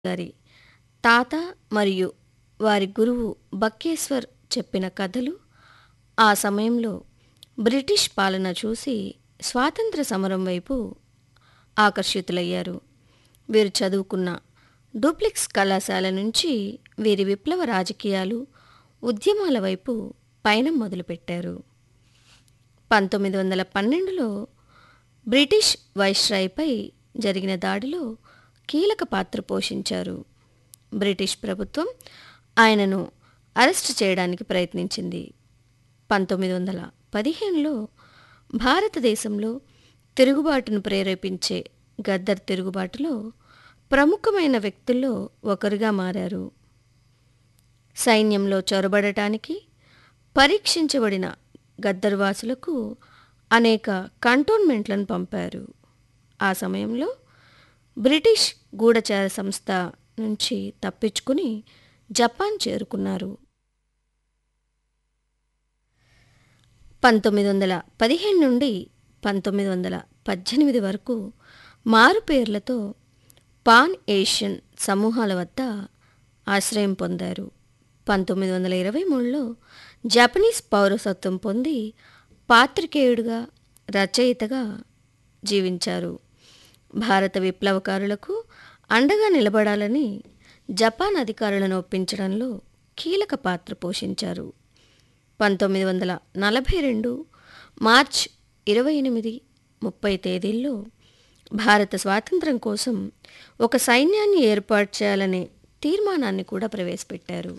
గారి తాత మరియు వారి గురువు బక్కేశ్వర్ చెప్పిన కథలు ఆ సమయంలో బ్రిటిష్ పాలన చూసి స్వాతంత్ర సమరం వైపు ఆకర్షితులయ్యారు వీరు చదువుకున్న డూప్లెక్స్ కళాశాల నుంచి వీరి విప్లవ రాజకీయాలు ఉద్యమాల వైపు పయనం మొదలుపెట్టారు పంతొమ్మిది వందల పన్నెండులో బ్రిటిష్ వైస్రాయ్పై జరిగిన దాడిలో కీలక పాత్ర పోషించారు బ్రిటిష్ ప్రభుత్వం ఆయనను అరెస్ట్ చేయడానికి ప్రయత్నించింది పంతొమ్మిది వందల పదిహేనులో భారతదేశంలో తిరుగుబాటును ప్రేరేపించే గద్దర్ తిరుగుబాటులో ప్రముఖమైన వ్యక్తుల్లో ఒకరుగా మారారు సైన్యంలో చొరబడటానికి పరీక్షించబడిన గద్దర్వాసులకు అనేక కంటోన్మెంట్లను పంపారు ఆ సమయంలో బ్రిటిష్ గూఢచార సంస్థ నుంచి తప్పించుకుని జపాన్ చేరుకున్నారు పంతొమ్మిది వందల పదిహేను నుండి పంతొమ్మిది వందల పద్దెనిమిది వరకు మారుపేర్లతో పాన్ ఏషియన్ సమూహాల వద్ద ఆశ్రయం పొందారు పంతొమ్మిది వందల ఇరవై మూడులో జపనీస్ పౌరసత్వం పొంది పాత్రికేయుడిగా రచయితగా జీవించారు భారత విప్లవకారులకు అండగా నిలబడాలని జపాన్ అధికారులను ఒప్పించడంలో కీలక పాత్ర పోషించారు పంతొమ్మిది వందల నలభై రెండు మార్చ్ ఇరవై ఎనిమిది ముప్పై తేదీల్లో భారత స్వాతంత్రం కోసం ఒక సైన్యాన్ని ఏర్పాటు చేయాలనే తీర్మానాన్ని కూడా ప్రవేశపెట్టారు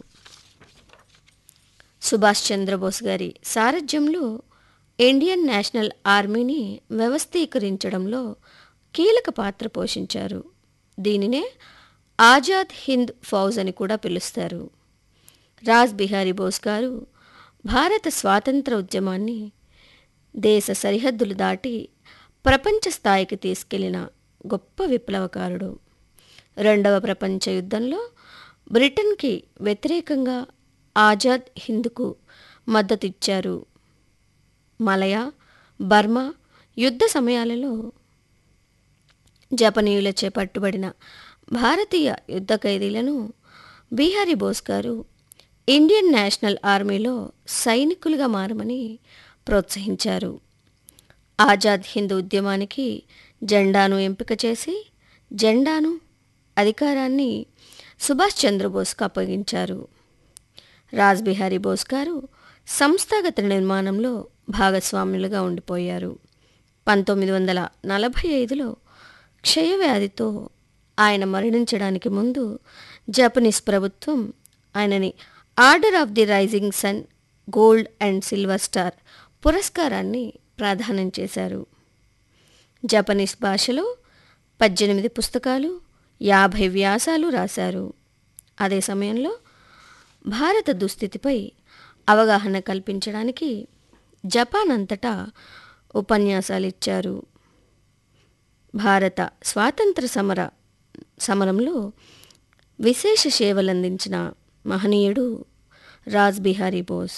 సుభాష్ చంద్రబోస్ గారి సారథ్యంలో ఇండియన్ నేషనల్ ఆర్మీని వ్యవస్థీకరించడంలో కీలక పాత్ర పోషించారు దీనినే ఆజాద్ హింద్ ఫౌజ్ అని కూడా పిలుస్తారు రాజ్ బిహారీ బోస్ గారు భారత స్వాతంత్ర ఉద్యమాన్ని దేశ సరిహద్దులు దాటి ప్రపంచ స్థాయికి తీసుకెళ్లిన గొప్ప విప్లవకారుడు రెండవ ప్రపంచ యుద్ధంలో బ్రిటన్కి వ్యతిరేకంగా ఆజాద్ హింద్కు మద్దతిచ్చారు మలయ బర్మా యుద్ధ సమయాలలో జపనీయులచే పట్టుబడిన భారతీయ యుద్ధ ఖైదీలను బీహారీ బోస్ గారు ఇండియన్ నేషనల్ ఆర్మీలో సైనికులుగా మారమని ప్రోత్సహించారు ఆజాద్ హింద్ ఉద్యమానికి జెండాను ఎంపిక చేసి జెండాను అధికారాన్ని సుభాష్ చంద్రబోస్కు అప్పగించారు రాజ్ బిహారీ బోస్ గారు సంస్థాగత నిర్మాణంలో భాగస్వాములుగా ఉండిపోయారు పంతొమ్మిది వందల నలభై ఐదులో క్షయవ్యాధితో ఆయన మరణించడానికి ముందు జపనీస్ ప్రభుత్వం ఆయనని order of the rising sun gold and silver star పురస్కారాన్ని ప్రదానం చేశారు జపనీస్ భాషలో పద్దెనిమిది పుస్తకాలు యాభై వ్యాసాలు రాశారు అదే సమయంలో భారత దుస్థితిపై అవగాహన కల్పించడానికి జపాన్ అంతటా ఉపన్యాసాలు ఇచ్చారు భారత స్వాతంత్ర సమర సమరంలో విశేష సేవలందించిన మహనీయుడు రాజ్ బిహారీ బోస్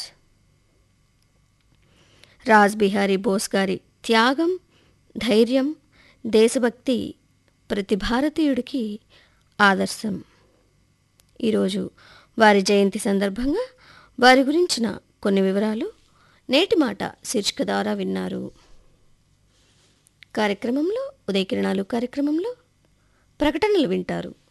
రాజ్ బిహారీ బోస్ గారి త్యాగం ధైర్యం దేశభక్తి ప్రతి భారతీయుడికి ఆదర్శం ఈరోజు వారి జయంతి సందర్భంగా వారి గురించిన కొన్ని వివరాలు నేటి మాట శీర్షిక ద్వారా విన్నారు కార్యక్రమంలో ఉదయకిరణాలు కార్యక్రమంలో ప్రకటనలు వింటారు